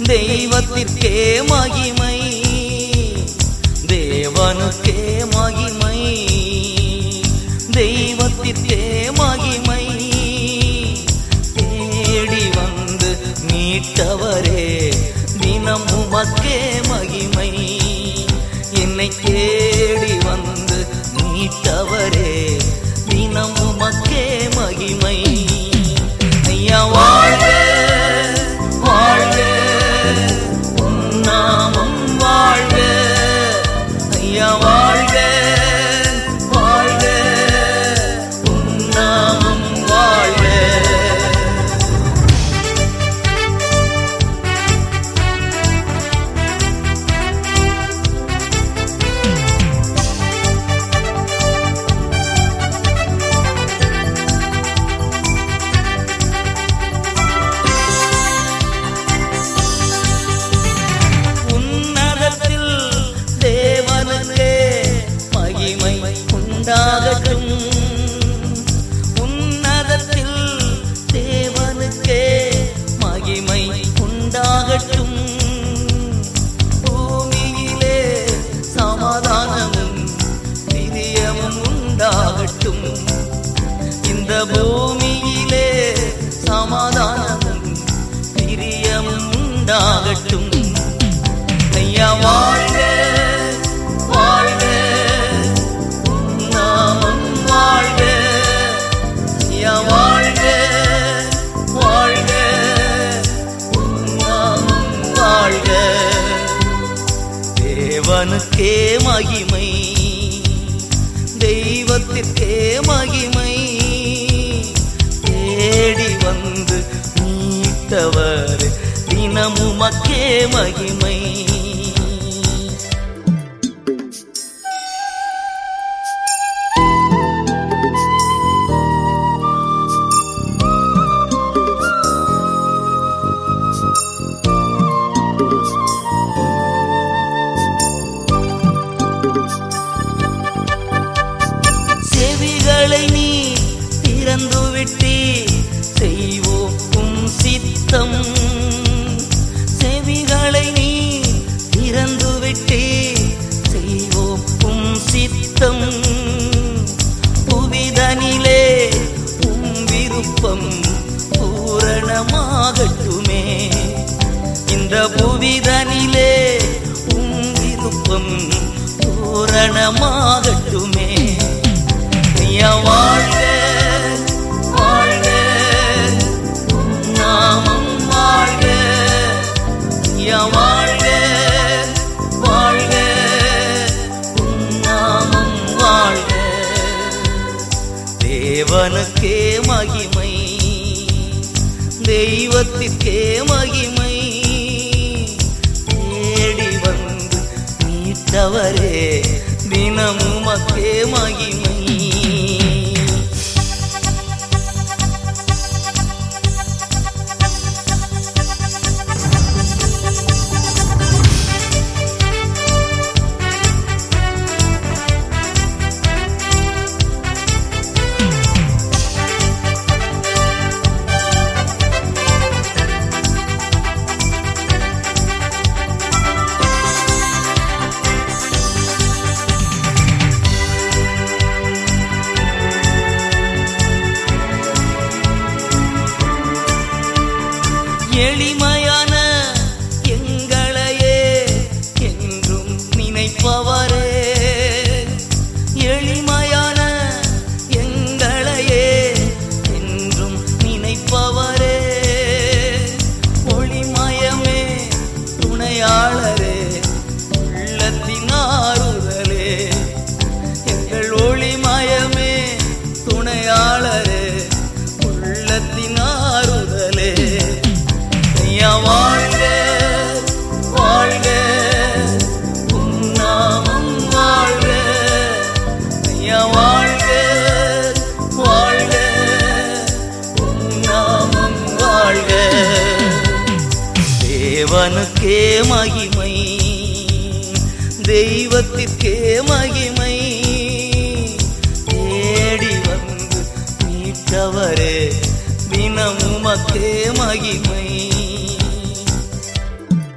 தெய்வத்திற்கே மகிமை தேவனுக்கே மகிமை தெய்வத்திற்கே மகிமை தேடி வந்து மீட்டவரே தினம் உமக்கே மகிமை என்னை தேடி வந்து மீட்டவரே தினம் உமக்கே மகிமை ஐயா வாழ்க வாழ்க உம் நாமம் வாழ்க ஐயா வாழ்க வாழ்க உம் நாமம் வாழ்க உன்னதத்தில் தேவனுக்கே மகிமை உண்டாகட்டும் உன்னதத்தில் தேவனுக்கே மகிமை உண்டாகட்டும் பூமியிலே சமாதானமும் பிரியமும் உண்டாகட்டும் இந்த பூமியிலே சமாதானமும் பிரியமும் உண்டாகட்டும் ஐயா வாழ்க வாழ்க உம் நாமம் வாழ்க ஐயா வாழ்க வாழ்க உம் நாமம் வாழ்க தேவனுக்கே மகிமை தெய்வத்திற்கே மகிமை தேடி வந்து மீட்டவர் தினமுமக்கே மகிமை செவிகளை நீ திறந்து விட்டி செய்வோம் உம் சித்தம் செவிகளை நீ திறந்து விட்டி செய்வோம் உம் சித்தம் புவிதனிலே உம் விருப்பம் பூரணமாகட்டுமே இந்த புவிதனிலே உம் விருப்பம் பூரணமாகட்டுமே ஐயா வாழ்க வாழ்க உம் நாமம் வாழ்க ஐயா வாழ்க வாழ்க உம் நாமம் வாழ்க தேவனுக்கே மகிமை தெய்வத்திற்கே மகிமை தேடி வந்து மீட்டவரே தினமும் மக்கே மகிமை எளிமையான எங்களையே என்றும் நினைப்பவரே எளிமையான எங்களையே என்றும் நினைப்பவரே ஒளிமயமே துணையாளரே உள்ளத்தின் ஆறுதலே எங்கள் ஒளிமயமே துணையாளரே உள்ளத்தின் ஆறுதலே ஐயா வாழ்க வாழ்க உம் நாமம் வாழ்க ஐயா வாழ்க வாழ்க உம் நாமம் வாழ்க தேவனுக்கே மகிமை தெய்வத்திற்கே மகிமை தேடி வந்து மீட்டவரே தினமும் மக்கே மகிமை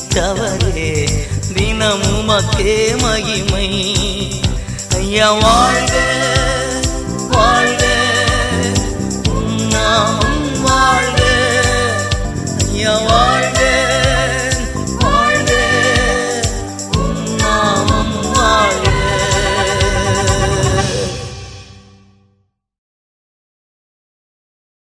ரட்சித்தவரே தினமுமக்கே மகிமை ஐயா வாழ்க வாழ்க உம் நாமம் வாழ்க ஐயா வாழ்க